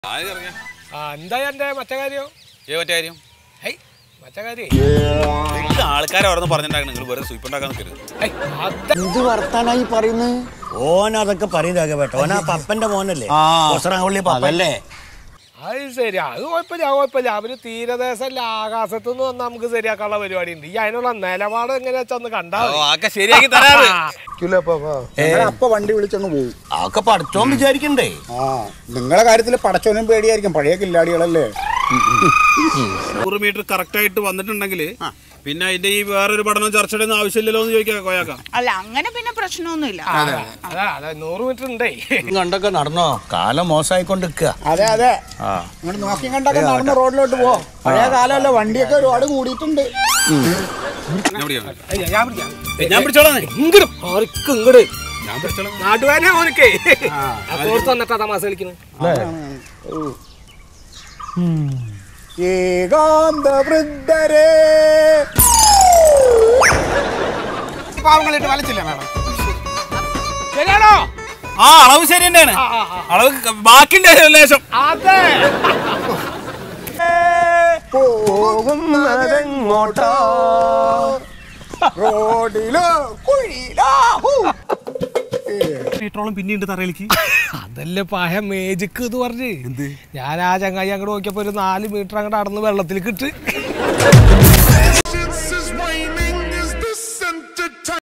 ആർക്കറിയാം ആ എന്താ എന്റെ മറ്റേ കാര്യം ഏ മറ്റേ കാര്യം ഹൈ മറ്റേ കാര്യം നിങ്ങൾ ആൾക്കാരെ ഓരോന്ന് പറഞ്ഞിട്ടുണ്ടാക്കണം നിങ്ങൾ വെറുതെ സ്വീപ്പ് ഉണ്ടാക്കാൻ നിൽക്കരുത് ഹൈ, അത് എന്ത് വർത്താനായി പറയുന്നത് ഓൻ അതൊക്കെ പറയുന്നതൊക്കെ കേട്ടോ ഓൻ ആ പപ്പന്റെ മോനല്ലേ ആ. കൊസറാങ്കുള്ളി പപ്പല്ലേ അത് ശരി അത് കുഴപ്പമില്ല അത് കുഴപ്പമില്ല അവര് തീരദേശല്ല ആകാശത്ത് നിന്ന് വന്നാൽ നമുക്ക് ശരിയാക്കാനുള്ള പരിപാടി ഉണ്ട് ഈ അതിനുള്ള നിലപാട് എങ്ങനെയാ വെച്ചാ ഒന്ന് കണ്ടാ ഓ, ആക്കെ ശരിയാക്കി തരാറ് അപ്പൊ വണ്ടി വിളിച്ചങ്ങ് പോകും അതൊക്കെ പഠിച്ചോൻ വിചാരിക്കണ്ടേ ആ നിങ്ങളെ കാര്യത്തിൽ പടച്ചോനും പേടിയായിരിക്കും പഴയ കില്ലാടികളല്ലേ നൂറ് മീറ്റർ കറക്റ്റ് ആയിട്ട് വന്നിട്ടുണ്ടെങ്കിൽ പിന്നെ അതിന്റെ ഈ വേറൊരു പഠനം ചർച്ചയുടെ ഒന്നും ആവശ്യമില്ലല്ലോ എന്ന് ചോദിക്കാം കോയാക്കാം അല്ല അങ്ങനെ പിന്നെ പ്രശ്നമൊന്നുമില്ല അതാ അതാ നൂറ് മീറ്റർ ഉണ്ടേ കണ്ടൊക്കെ നടന്നോ കാലം മോശമായിക്കൊണ്ടിരിക്കുക അതെ അതെ ഇങ്ങോട്ട് നോക്കി കണ്ടൊക്കെ നടന്ന് റോഡിലോട്ട് പോ പഴയ കാലമല്ല വണ്ടിയൊക്കെ ഒരുപാട് കൂടിയിട്ടുണ്ട് ഞാൻ പിടിക്കാം. അയ്യ, ഞാൻ പിടിക്കാം ഏ, ഞാൻ പിടിച്ചോളാം ഇങ്ങടും ആർക്ക് ഇങ്ങട് ഞാൻ പിടിച്ചോളാം നാട്ടുകാരനെ ഓനക്കേ അപ്പോഴത്തെ വന്നിട്ടാ തമാശ കളിക്കുന്നത് ഏകാന്ത വൃദ്ധരേ പാവങ്ങളിട്ട് വലിച്ചില്ല മേഡം ശരിയാണോ ആ അളവ് ശരി തന്നെയാണ് ആ, ആ, ആ. അളവ് ക- ബാക്കിന്റെ ലേശം അതെ പോകുന്നതെങ്ങോട്ടാ റോഡിലോ കുഴിയിലോ ഹൂ. മീറ്ററോളം പിന്നീണ്ട് തറയിലേക്ക് അതല്ലേ പായ മേജിക്ക് എന്ന് പറഞ്ഞ് ഞാൻ ആ ചങ്ങായി അങ്ങോട്ട് നോക്കിയപ്പോ ഒരു നാല് മീറ്റർ അങ്ങോട്ട് നടന്ന് വെള്ളത്തിൽ കിട്ട്